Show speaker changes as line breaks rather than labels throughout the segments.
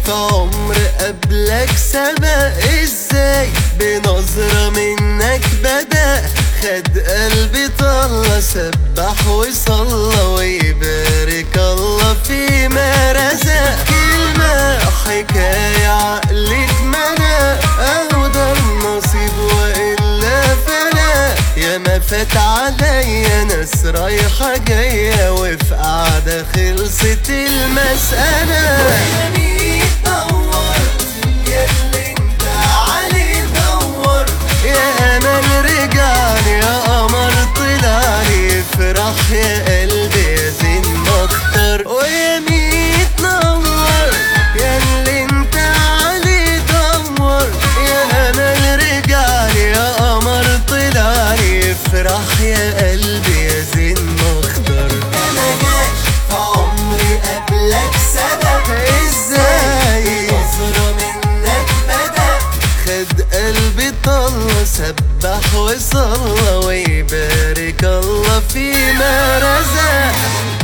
في عمر قبلك سبق ازاي بنظرة منك بدأ خد قلبي طلة سبح وصلى ويبارك الله فيما رزق كلمة حكاية عقلي اتمنى اهو ده النصيب والا فلا يا ما فات عليا ناس رايحة جاية وفي قعدة خلصت المسألة ويمين دورت يا اللي انت عليه دور يا امل رجعني يا قمر طلعني افرح يا قلبي يا زين مختار ويمين نور يا اللي انت عليه دور يا امل رجعني يا قمر طلعني افرح يا قلبي يا زين مختار انا جاش في عمري قبلك سبب ازاي نظرة منك بدأ خد قلبي طلة سبح وصلى ويبارك الله فيما رزق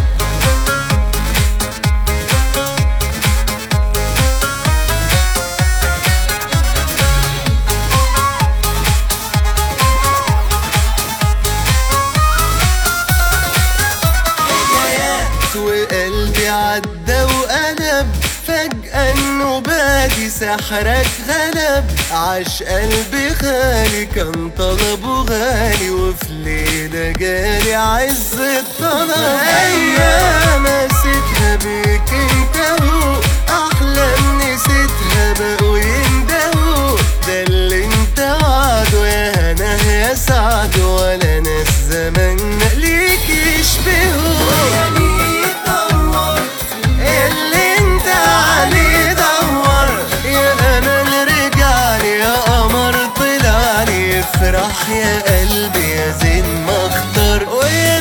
حكايات وقلبي عدى وقلب فجأة انه بادي سحرك غلب عاش قلبي غالي كان طلبه غالي وفي ليلة جالي عز الطلب ايام نسيتها بيك انت هو احلام نسيتها بقوا يندهوا ده اللي انت وعده يا هنا يا سعد ولا ناس زمان ليك يشبهوا اللي انت عليه دور يا امل رجعني يا قمر طلعني افرح يا قلبي يا زين مختار ويا